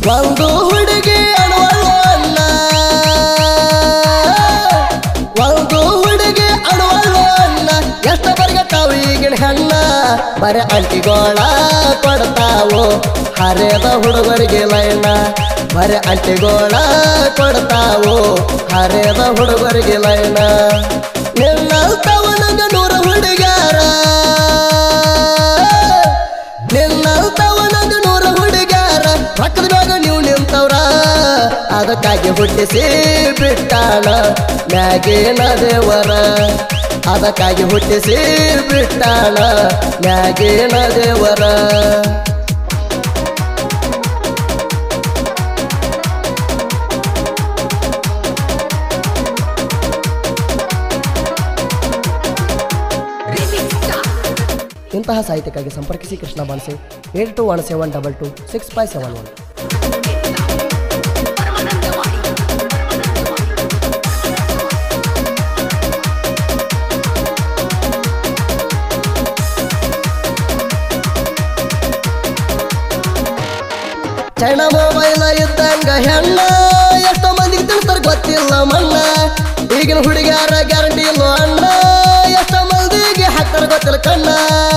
ಒಂದು ಹುಡುಗಿ ಅಣುವಳು ಅಣ್ಣ ಒಂದು ಹುಡುಗಿ ಅಣುವಳು ಅಣ್ಣ ಎಷ್ಟು ಬರ್ಗತ್ತಾವ ಈಗಿನ ಹೆಣ್ಣ ಬರೀ ಅಂಟಿಗೋಳ ಕೊಡ್ತಾವು ಹರಿಯದ ಹುಡುಗರಿಗೆ ಲೈನ ಬರೀ ಅಂಟಿಗೋಳ ಕೊಡ್ತಾವು ಹರಿಯದ ಹುಡುಗರಿಗೆ ಲೈನ ನಿನ್ನಂತವ ನಂಗ ನೂರ ಹುಡುಗಾರ ನಿನ್ನಂತವ ನಂಗ ನೂರ ಹುಡುಗಾರ ಪಕ್ಕದ ಮ್ಯಾಗ ನೀವು ನಿಂತವ್ರ ಅದಕ್ಕಾಗಿ ಹುಟ್ಟಿಸಿ ಬಿಟ್ಟಾಣ ಮ್ಯಾಗೇನ ದೇವರ ಅದಕ್ಕಾಗಿ ಹುಟ್ಟಿಸಿ ಬಿಟ್ಟಾಣ ಮ್ಯಾಗೇನ ದೇವರ ಇಂತಹ ಸಾಹಿತ್ಯಕ್ಕಾಗಿ ಸಂಪರ್ಕಿಸಿ Krishna Banse eight two one seven double two six five seven one ಚೈನ ಮೊಬೈಲ್ ಇದ್ದಂಗ ಹೆಣ್ಣ ಎಷ್ಟೋ ಮಂದಿಗೆ ತಿಳ್ತಾರ ಗೊತ್ತಿಲ್ಲ ಮಣ್ಣ ಈಗಿನ ಹುಡುಗ್ಯಾರ ಗ್ಯಾರಂಟಿ ಇಲ್ಲ ಅಣ್ಣ ಎಷ್ಟೋ ಮಂದಿಗೆ ಹಾಕ್ತಾರ ಗೊತ್ತಿಲ್ಲ ಕಣ್ಣ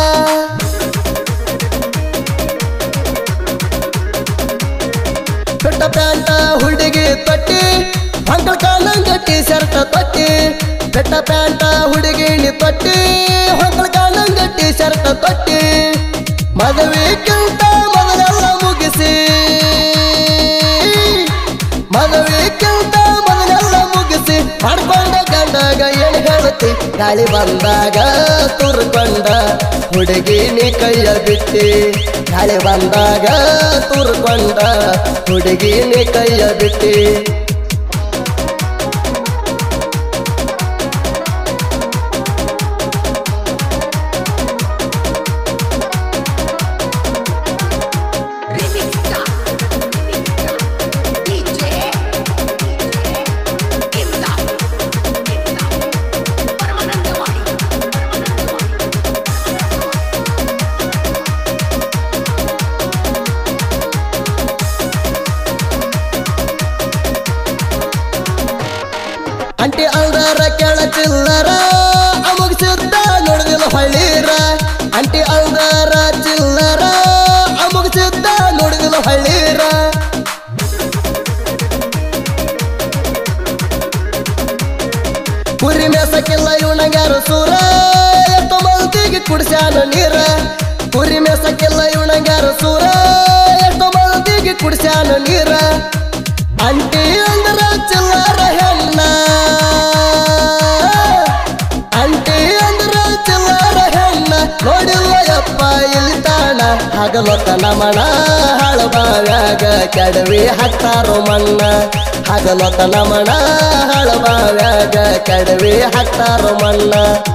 ಪುಟ್ಟ ಪ್ಯಾಂಟ ಹುಡುಗಿ ತೊಟ್ಟಿ ಅಂಕಲ್ ಕಾಣಂಗ ಟಿ ಶರ್ಟ್ ತೊಟ್ಟಿ ಪೆಟ್ಟ ಪ್ಯಾಂಟ ಹುಡುಗಿ ನೀ ತೊಟ್ಟಿ ಅಂಕಲ್ ಕಾಣಂಗ ಟಿ ಶರ್ಟ್ ತೊಟ್ಟಿ ಮದುವೆಕ್ಕಿಂತ ಮೊದಲೆಲ್ಲ ಮುಗಿಸಿ ಮದುವೆಕ್ಕಿಂತ ಮೊದಲೆಲ್ಲ ಮುಗಿಸಿ ಮಾಡ್ಕೊಂಡ ಗಂಡಗ ಏನು ಹೇಳುತ್ತಿ ಗಾಳಿ ಬಂದಾಗ ತುರ್ಕೊಂಡ ಹುಡುಗಿ ನೀ ಕೈಯ ಬಿಟ್ಟಿ ಗಾಳಿ ಬಂದಾಗ ತುರ್ಕೊಂಡ ಹುಡುಗಿ ನೀ ಕೈಯ ಬಿಟ್ಟಿ ಅಂಟಿ ಅಲ್ದಾರ ಕೆಳ ಚಿಲ್ಲರ ಅಮುಗ್ ಸಿದ್ದ ನೋಡಿದಿಲ್ಲ ಹಳ್ಳೀರ ಅಂಟಿ ಅಲ್ದಾರ ಚಿಲ್ಲರ ಅಮುಗ್ ಸಿದ್ದ ನೋಡಿದಿಲ್ಲ ಹಳ್ಳೀರ ಕುರಿ ಮೇಸಕ್ಕಿಲ್ಲ ಇವನಂಗಾರ ಸೂರ ಎಷ್ಟೋ ಮಂದಿಗೆ ಕುಡ್ಸ್ಯಾನ ನೀರ ಕುರಿ ಮೇಸಕ್ಕಿಲ್ಲ ಇವನಂಗಾರ ಸೂರ ಎಷ್ಟೋ ಮಂದಿಗೆ ಕುಡ್ಸ್ಯಾನ ನೀರ ಅಂಟಿ ಅಂದ್ರ ಚಿಲ್ಲರ ಹೆಣ್ಣ ಅಂಟಿ ಅಂದ್ರ ಚಿಲ್ಲರ ಹೆಣ್ಣ ನೋಡಿಲ್ಲ ಯಪ್ಪ ಇಲ್ಲಿ ತಾಣ ಹಗಲೊತ್ತ ನಮಣ ಹಳಬಾವ್ಯಾಗ ಕೆಡವಿ ಹಾಕ್ತಾರೋ ಮಣ್ಣ ಹಗಲೊತ್ತ ನಮಣ ಹಳಬಾವ್ಯಾಗ ಕೆಡವಿ ಹಾಕ್ತಾರೋ ಮಣ್ಣ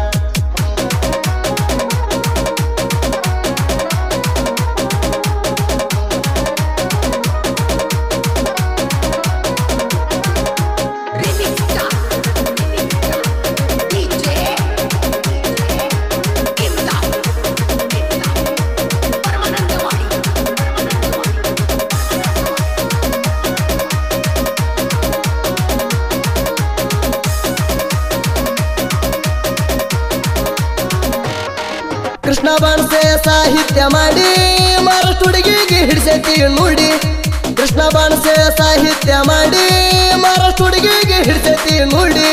ಕೃಷ್ಣ ಬಾಣಸೆ ಸಾಹಿತ್ಯ ಮಾಡಿ ಮಹಾರಾಷ್ಟ್ರ ಹುಡುಗಿಗೆ ಹಿಡಿಸೈತಿ ನುಡಿ ಕೃಷ್ಣ ಬಾಣಸೆ ಸಾಹಿತ್ಯ ಮಾಡಿ ಮಹಾರಾಷ್ಟ್ರ ಹುಡುಗಿಗೆ ಹಿಡಿಸೈತಿ ನುಡಿ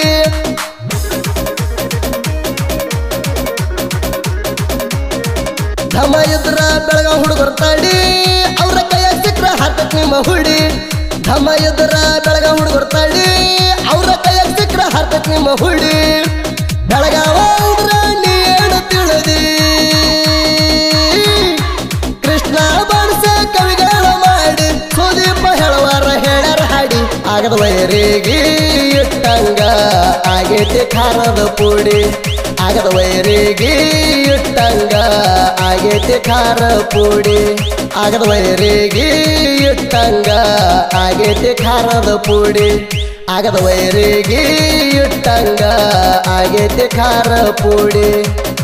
ಧಮ ಇದ್ರ ಬೆಳಗಾವ್ ಹುಡುಗರು ತಾಡಿ ಅವ್ರ ಕೈಯಾಗ ಸಿಕ್ರ ಹಾಕಕ್ ನಿಮ್ಮ ಹುಡಿ ಧಮ ಇದ್ರ ಬೆಳಗಾವ್ ಹುಡುಗರು ತಾಡಿ ಅವ್ರ ಕೈಯಾಗ ಸಿಕ್ರ ಹಾಕಕ್ ನಿಮ್ಮ ಹುಡಿ ಬೆಳಗಾವ ಅಂದ್ರ ನೀ ಏನು ತಿಳಿದಿ ಕೃಷ್ಣ ಬಾಣಸ ಕವಿಗಳ ಮಾಡಿ ಸುದೀಪ ಹೇಳುವಾರ ಹೇಳ್ಯಾರ ಹಾಡಿ ಆಗದ ವೈರಿಗೆ ಇಟ್ಟಂಗ ಆಗೈತಿ ಖಾರದ ಪುಡಿ ಆಗದ ವೈರಿಗೆ ಇಟ್ಟಂಗ ಆಗೈತಿ ಖಾರ ಪುಡಿ ಆಗದ ವೈರಿಗೆ ಇಟ್ಟಂಗ ಆಗೈತಿ ಖಾರದ ಪುಡಿ ಆಗದ ವೈರಿಗೆ ಇಟ್ಟಂಗ ಆಗೈತಿ ಖಾರ ಪುಡಿ